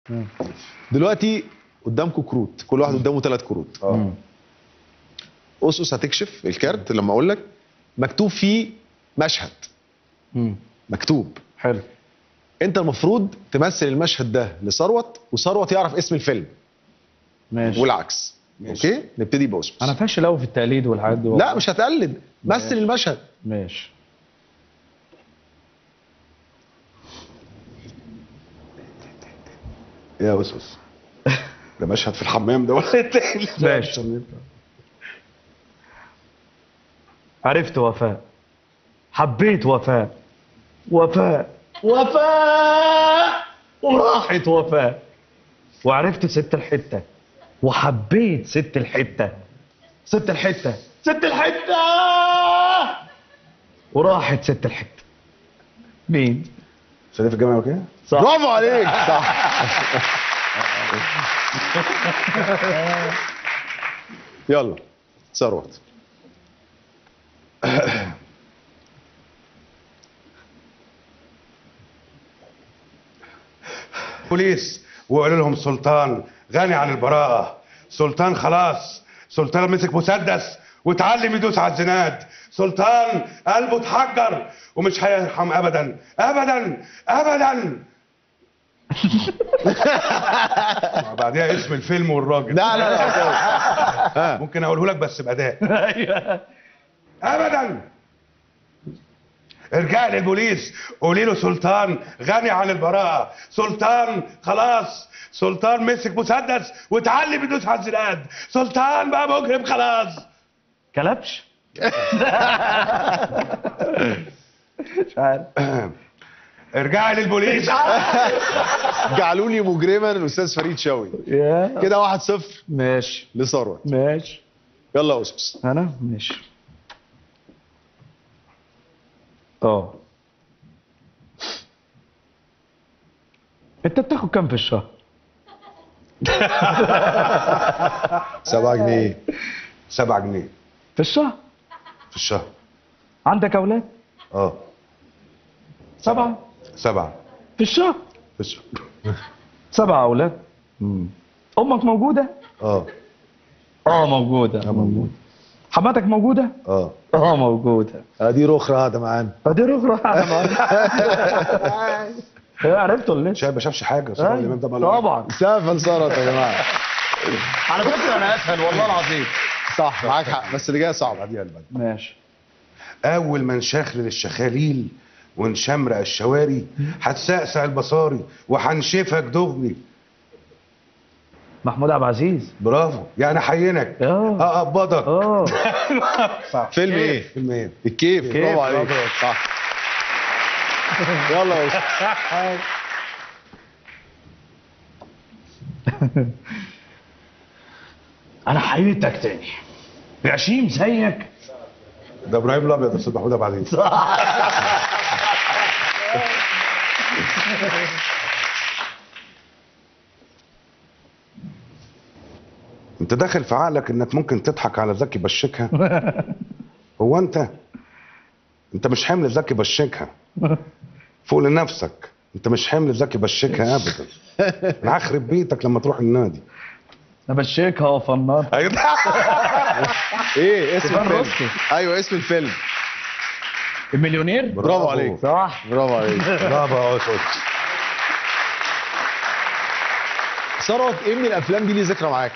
دلوقتي قدامكم كروت كل واحد قدامه ثلاث كروت اه اسس هتكشف الكارت لما اقول لك مكتوب فيه مشهد مم. مكتوب حلو انت المفروض تمثل المشهد ده لثروت وثروت يعرف اسم الفيلم ماشي والعكس ماشي. اوكي نبتدي باسس انا فاشل قوي في التقليد والحاجات دي لا مش هتقلد مثل ماشي. المشهد ماشي يا اسس ده مشهد في الحمام ده ولا التاني ماشي عرفت وفاء حبيت وفاء وفاء وفاء وراحت وفاء وعرفت ست الحتة وحبيت ست الحتة ست الحتة ست الحتة وراحت ست الحتة مين؟ صديق الجامعه وكده صح برافو عليك صح يلا ثروت بوليس وقالوا لهم سلطان غني عن البراءة سلطان خلاص سلطان مسك مسدس واتعلم يدوس على الزناد سلطان قلبه اتحجر ومش هيرحم ابدا ابدا ابدا بعديها اسم الفيلم والراجل لا لا لا ممكن اقوله لك بس باداء ايوه ابدا ارجع للبوليس قولي له سلطان غني عن البراءة سلطان خلاص سلطان مسك مسدس واتعلم يدوس على الزناد سلطان بقى مجرم خلاص كلبش مش عارف ارجعي للبوليس جعلوا لي مجرما الاستاذ فريد شوقي يا كده واحد صفر ماشي لثروت ماشي يلا يا اسس انا ماشي اه انت بتاخد كام في الشهر؟ سبعة جنيه سبعة جنيه في الشهر في الشهر عندك اولاد؟ اه سبعة سبعة في الشهر في الشهر سبعة اولاد امك موجودة؟ اه اه موجودة موجودة حماتك موجودة؟ اه اه موجودة ادي رخرة هذا معانا ادي رخرة عرفتوا اللي شايف ما شافش حاجة صراحة الإمام ده ماله. طبعا سقف ثروت يا جماعة على فكرة انا اسهل والله العظيم صح معاك حق بس اللي جاي صعب بعديها البدء ماشي اول ما نشخلل الشخاليل ونشمرق الشواري هتسقسق البصاري وهنشفك دغري محمود عبد العزيز برافو يعني حينك اه اقبضك اه فيلم ايه؟ فيلم ايه الكيف كيف، برافو عليك برافو. صح يلا يا اسس انا حييتك تاني غشيم زيك ده ابراهيم الابيض يا استاذ محمود ابو عزيز انت داخل في عقلك انك ممكن تضحك على زكي بشكها هو انت انت مش حمل زكي بشكها فوق لنفسك انت مش حمل زكي بشكها ابدا انا هخرب بيتك لما تروح النادي انا بشيكها وفنان ايه اسم تبان الفيلم راسي. ايوه اسم الفيلم المليونير برافو عليك صح برافو عليك برافو يا أسود. ثروت ايه من الافلام دي ليه ذكرى معاك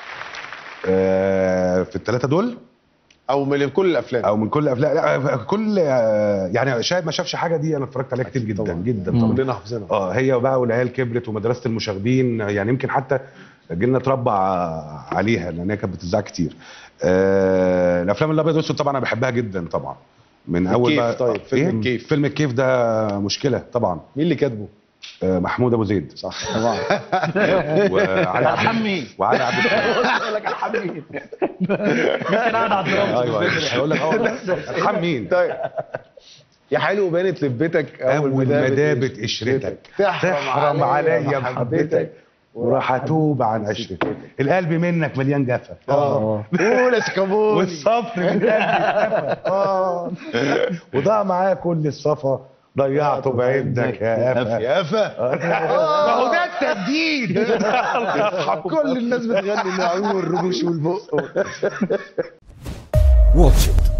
آه، في الثلاثه دول او من كل الافلام او من كل افلام لا كل آه، يعني شايف ما شافش حاجه دي انا اتفرجت عليها كتير جدا طبعاً. جدا مم. طبعا كلنا حافظينها اه هي بقى والعيال كبرت ومدرسه المشاغبين يعني يمكن حتى جيلنا اتربى ع- عليها لان هي كانت بتتذاع كتير آه الافلام الابيض والاسود طبعا انا بحبها جدا طبعا من اول الكيف بقى طيب، فيلم إيه؟ الكيف. فيلم الكيف ده مشكله طبعا مين اللي كاتبه آه محمود ابو زيد صح طبعا وعلي عبد الحم مين؟ وعلي عبد الحميد اقول لك الحم مين؟ ممكن قاعد على الدرام ايوه أيوة. هيقول لك اه الحم مين طيب يا حلو بانت لبتك اول ما دابت قشرتك تحرم عليا محبتك وراح اتوب عن عشرتك القلب منك مليان جفا اه قول يا سكابوني والصفر من قلبي اتكفى اه وضاع معايا كل الصفا ضيعته بعيدك يا قفا يا قفا ما هو ده التجديد كل الناس بتغني العيون والرموش والبق واتش إت